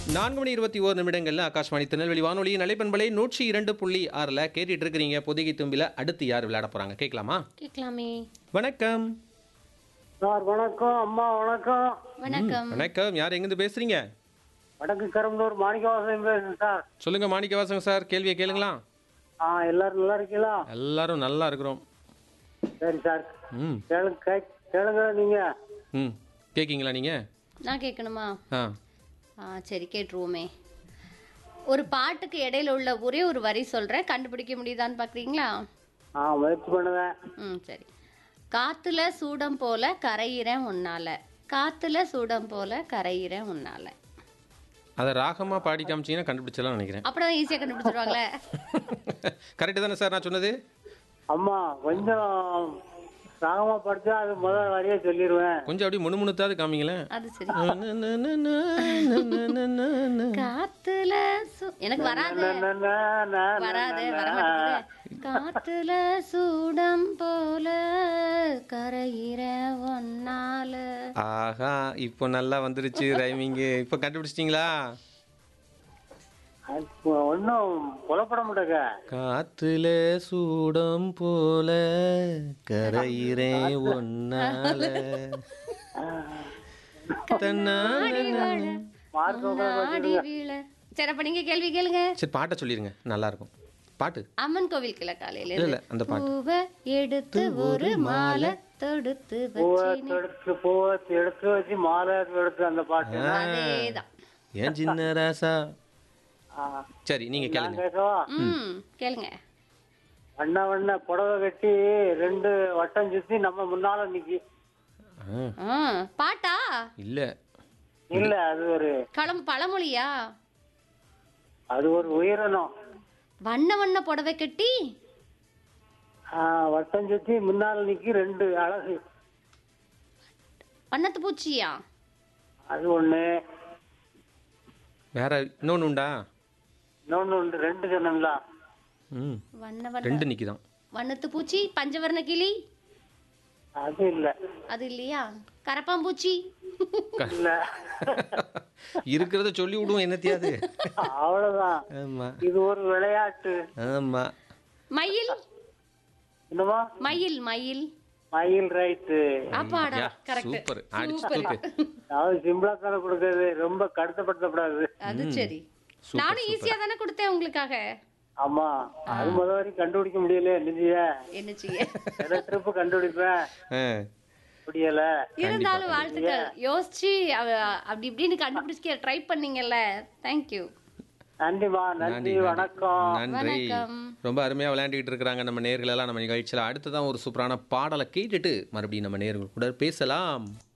நான்கு மணி இருபத்தி ஓரு நிமிடங்கள்ல ஆகாஷ்வாணி திருநெல்வேலி வானொலி நலைப்பண்பலை நூற்றி இரண்டு புள்ளி ஆறில் கேட்டுட்டு இருக்கிறீங்க பொதிகை தும்பில அடுத்து யார் விளையாட போறாங்க கேட்கலாமா கேட்கலாமே வணக்கம் சார் வணக்கம் அம்மா வணக்கம் வணக்கம் வணக்கம் யார் எங்கிருந்து பேசுறீங்க வடக்கு கரும்பலூர் மாணிக்கவாசன் பேசுறேன் சார் சொல்லுங்க மாணிக்கவாசங்க சார் கேள்வியை கேளுங்களா ஆ எல்லாரும் நல்லா இருக்கீங்களா எல்லாரும் நல்லா இருக்கிறோம் சரி சார் ம் கேளுங்க கே- கேளுங்க நீங்க ம் கேட்கீங்களா நீங்க நான் கேட்கணுமா ஆ ஆ சரி கேட்டுருவோமே ஒரு பாட்டுக்கு இடையில உள்ள ஒரே ஒரு வரி சொல்றேன் கண்டுபிடிக்க முடியுதான்னு பார்க்குறீங்களா ஆ முயற்சி பண்ணுவேன் ம் சரி காத்துல சூடம் போல கரையிறேன் உன்னால காத்துல சூடம் போல கரையிறேன் உன்னால அதை ராகமா பாடி காமிச்சீங்கன்னா கண்டுபிடிச்சலாம் நினைக்கிறேன் அப்புறம் ஈஸியாக கண்டுபிடிச்சிருவாங்களே கரெக்டு தானே சார் நான் சொன்னது அம்மா கொஞ்சம் ராகமா படிச்சா அது முதல் வரியே சொல்லிடுவேன் கொஞ்சம் அப்படியே முணுமுணுத்தாவது காமிங்களேன் அது சரி காத்துல சு- எனக்கு வராது ந, ந, ந, ந, வராது ந, வர ந. மாட்டேங்குது காத்துல சூடம் போல கரையிற ஒன்னால ஆஹா இப்போ நல்லா வந்துருச்சு ரைமிங்கு இப்போ கண்டுபிடிச்சிட்டிங்களா அது ஒண்ணும் புலப்பட மாட்டேங்க காத்துல சூடம் போல கரையிறேன் ஒன்னால தன்னால மார்க் நாடி வீழ சரி அப்ப நீங்க கேள்வி கேளுங்க சரி பாட்டை சொல்லிருங்க நல்லா இருக்கும் பாட்டு அம்மன் கோவில் கிளை காலையில இல்ல இல்ல அந்த பாட்டு பூவை எடுத்து ஒரு மாலை தொடுத்து பூவை வச்சினே எடுத்து பூவை எடுத்து வச்சு மாலை எடுத்து அந்த பாட்டு அதேதான் ஏன் சின்ன ராசா ஆ. சரி நீங்க நான் கேளுங்க கேட்கவா ம் கேளுங்க வண்ண வண்ண புடவை கட்டி ரெண்டு வட்டம் சுத்தி நம்ம முன்னால நிக்கி ஆ, ஆ, பாட்டா இல்ல இல்ல அது ஒரு களம் பழமொழியா அது ஒரு உயிரினம் வண்ண வண்ண புடவை கட்டி ஆ, வட்டம் சுத்தி முன்னால நிக்கி ரெண்டு அழகு வண்ணத்து பூச்சியா அது ஒண்ணு வேற இன்னொன்னு உண்டா இன்னொன்னு ஒன்று ரெண்டு சொன்னோம்ல ம் வண்ண வண்ண ரெண்டு நிக்கிதான் வண்ணத்து பூச்சி பஞ்சவர்ண கிளி அது இல்ல அது இல்லையா கரப்பாம்பூச்சி இல்ல இருக்கிறத சொல்லி விடுவோம் என்னத்தையாது அவ்வளவுதான் ஆமா இது ஒரு விளையாட்டு ஆமா மயில் என்னமா மயில் மயில் மயில் ரைட்டு அப்பாடா யா, கரெக்ட் சூப்பர் அடிச்சு தூக்கு அதாவது சிம்பிளா தானே கொடுக்கறது ரொம்ப கடுத்தப்படுத்தப்படாது அது சரி நானும் ஈஸியா தானே கொடுத்தேன் உங்களுக்காக ஆமா அது முத வரைக்கும் கண்டுபிடிக்க முடியல நிதிய என்ன செய்ய சில ட்ரிப்பு கண்டுபிடிப்பேன் ஆ, முடியல இருந்தாலும் வாழ்த்துக்கள் யோசிச்சு அவ- அப்படி இப்படின்னு கண்டுபிடிச்சிக்க ட்ரை பண்ணீங்கல்ல தேங்க்யூ நன்றிமா நன்றி வணக்கம் நன்றி வணக்கம். ரொம்ப அருமையா விளையாண்டுக்கிட்டு இருக்கிறாங்க நம்ம நேர்கள் எல்லாம் நம்ம நிகழ்ச்சியில் அடுத்ததான் ஒரு சூப்பரான பாடலை கேட்டுட்டு மறுபடியும் நம்ம நேர்கள் கூட பேசலாம்